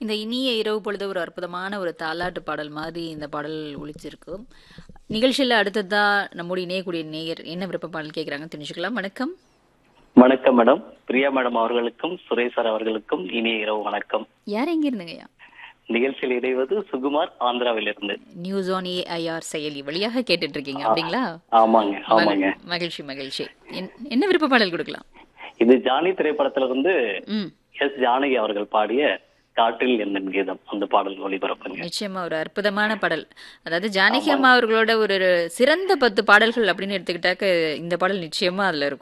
இந்த இனிய இரவு பொழுது ஒரு அற்புதமான ஒரு தாலாட்டு பாடல் மாதிரி இந்த பாடல் ஒழிச்சிருக்கும் நிகழ்ச்சியில் அடுத்ததா நம்முடைய இணையக்கூடிய நேயர் என்ன விருப்ப பாடல் கேட்குறாங்கன்னு தெரிஞ்சுக்கலாம் வணக்கம் வணக்கம் மேடம் பிரியா மேடம் அவர்களுக்கும் சுரேஷ் சார் அவர்களுக்கும் இனிய இரவு வணக்கம் யார் எங்க இருந்துங்கய்யா நிகழ்ச்சியில் இணைவது சுகுமார் ஆந்திராவிலிருந்து நியூஸ் ஆன் ஏஐஆர் செயலி வழியாக கேட்டுட்டு இருக்கீங்க அப்படிங்களா ஆமாங்க ஆமாங்க மகிழ்- மகிழ்ச்சி மகிழ்ச்சி என்- என்ன விருப்ப பாடல் கொடுக்கலாம் இது ஜானி திரைப்படத்துல இருந்து ம் எஸ் ஜானகி அவர்கள் பாடிய காற்றில் என்னும் கீதம் அந்த பாடல் ஒளிபரப்புங்க நிச்சயமா ஒரு அற்புதமான பாடல் அதாவது ஜானகி அம்மா அவர்களோட ஒரு சிறந்த பத்து பாடல்கள் அப்படின்னு எடுத்துக்கிட்டாக்க இந்த பாடல் நிச்சயமா அதுல இருக்கும்